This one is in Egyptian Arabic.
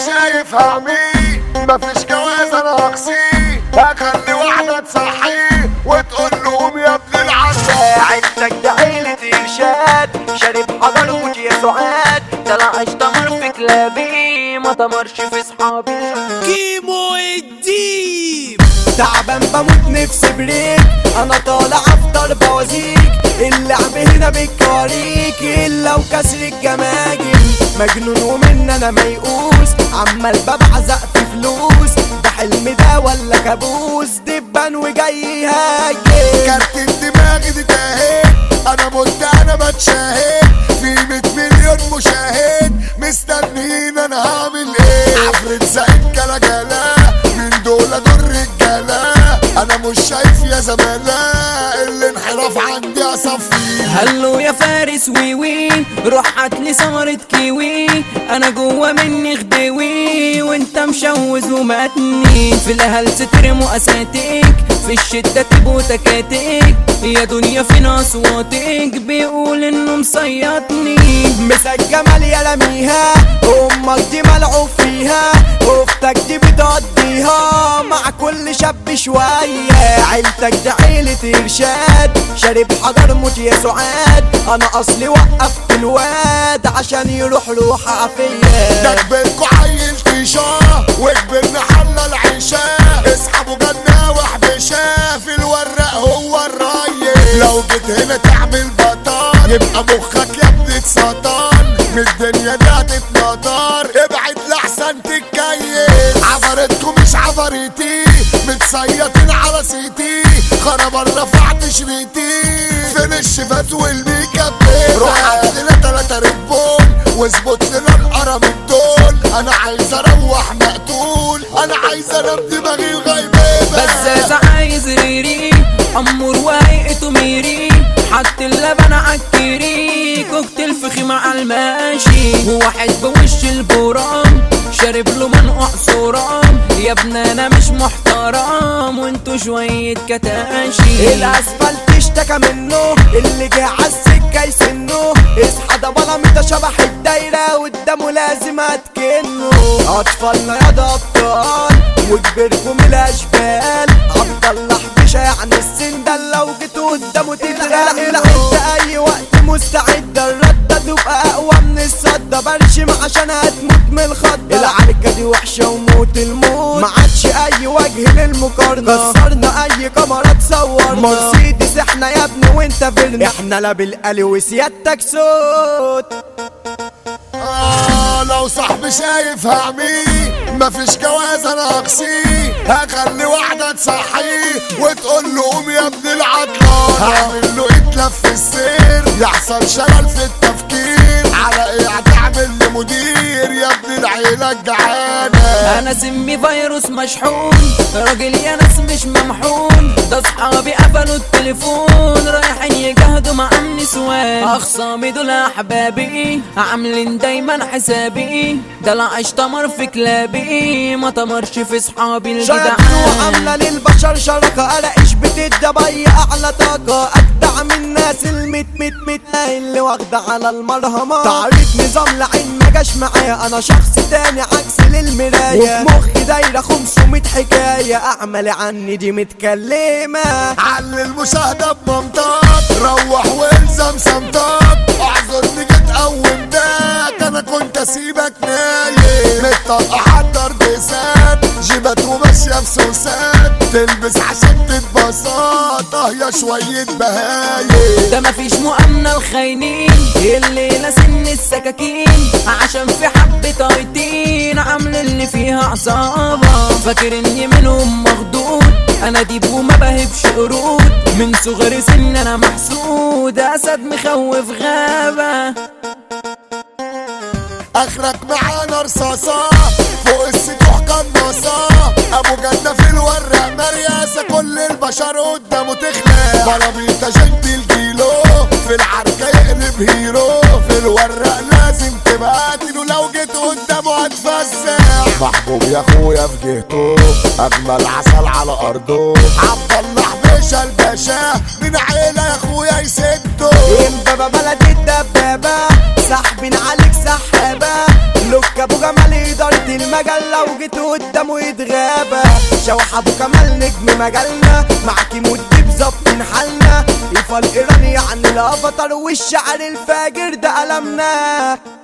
شايف هعميه مفيش جواز انا هقصيه هخلي واحدة تصحيه وتقول له قوم يا ابن العسل عيلتك ده عيلة إرشاد شارب حجر وجه يا سعاد طلعش تمر في كلابي ما تمرش في صحابي كيمو الديب تعبان بموت نفسي بريك انا طالع افطر بوازيك اللعب هنا بالكواريك الا وكسر الجماجم مجنون ومن انا ميؤوس عمال ببعزق في فلوس ده حلم ده ولا كابوس دبان وجاي هاجم كارت الدماغ دي تاهت انا مت انا بتشاهد في 100 مليون مشاهد مستنيين انا هعمل ايه عفريت زعيم كلا جلا من دول دول رجاله انا مش شايف يا زماله الانحراف عندي اصفي هلو يا فارس وي وي روح هاتلي ثمرة كيوي انا جوا مني خديوي وانت مشوز ومتني في الهلس ترموا اساتيك في الشدة تبقوا تكاتيك يا دنيا فين اصواتك بيقول انه مصيطني مسك جمال يا لميها امك دي ملعوب فيها اختك دي بتقضيها مع كل شاب شوية عيلتك دي عيلة ارشاد شارب حجر موت يا سعاد انا اصلي وقفت الواد عشان يروح له ده حافية كبركوا عيل طيشاه وكبرنا حلى العيشاه اسحبوا جنة وحبشاه في الورق هو الرايق لو جيت هنا تعمل بطال يبقى مخك يا ابني اتسطل من الدنيا دي هتتنطر ابعد لحسن تتكيف عفرتكم مش عفريتي متصيطين على سيتي خربان رفعت شريتي فين الشفات والميك اب روح عندنا تلاتة ريبون واظبط لنا القرم دول انا عايز اروح مقتول انا عايز انام دماغي غايبه بزاز عايز ريري امور وهيئته ميري حط اللبن عالكيري كوكتيل فخي مع الماشي وواحد بوش البرام شارب له منقع صورام يا ابن انا مش محترم وانتو شوية كتاشي الاسفلت اشتكى منه اللي جه عالسكه يسنه اصحى ده بلمته شبح الدايره قدامه لازم اتكنه اطفالنا يا ده ابطال وكبركم الاشبال عبد الله حبيشه يعني السندال لو جيت قدامه تتغرق انت اي وقت مستعد الرده تبقى اقوى من الصده برشم عشان هتموت من الخضه العركه دي وحشه وموت الموت ما عادش اي وجه للمقارنه كسرنا اي كاميرا تصورنا مرسيدس احنا يا ابني وانت فيلم احنا لا بالقلي وسيادتك صوت آه لو صاحبي شايف هعميه مفيش جواز انا هقصيه هخلي واحدة تصحيه وتقول له قوم يا ابن العطلان هعمل له اتلف في السير يحصل شلل في التفكير على ايه هتعمل لي مدير يا ابن العيلة الجعانة انا سمي فيروس مشحون راجل يا ناس مش ممحون ده اصحابي قفلوا التليفون رايحين يجاهدوا مع النسوان اخصامي دول احبابي عاملين دايما حسابي ده لا عيش تمر في كلابي ما تمرش في صحابي شياطين الجدعان وعاملة للبشر شركة قلقش بتدبي أعلى طاقة أجدع من الناس الميت ميت ميت اللي واخدة على المرهمة تعريف نظام لعين ما جاش معايا أنا شخص تاني عكس للمراية وفي مخي دايرة 500 حكاية أعمل عني دي متكلمة علي المشاهدة بمنطاد روح والزم سمطات اعذرني جيت قومتك انا كنت اسيبك نايم متطلع حضر بسات جيبات وماشية في سوسات تلبس عشان تتبسط اه يا شوية بهايم ده مفيش مؤامنة الخاينين الليلة سن السكاكين عشان في حبة ايتين عامل اللي فيها عصابة فاكر اني منهم مخدود انا ديب وما بهبش قرود من صغر سن انا محسود اسد مخوف غابة اخرك معانا رصاصة فوق السطوح قناصة ابو جنة في الورق مرياسة كل البشر قدامه تخلق بلابيطة جنب الجيلو في العركة يقلب هيرو في الورق لازم تبقى قاتله لو جيت قدامه هتفزع محبوب يا اخويا في جهته اجمل عسل على ارضه عبد الله حبيشه الباشا من عيله يا اخويا يسده امبابة بلدي الدبابة سحبين عليك سحابة لوك ابو جمال ادارة المجال لو جيت قدامه يتغابى شوح ابو كمال نجم مجالنا معاكي مدي بظبط حالنا يفا الايراني يعني الافاتار والشعر الفاجر ده قلمنا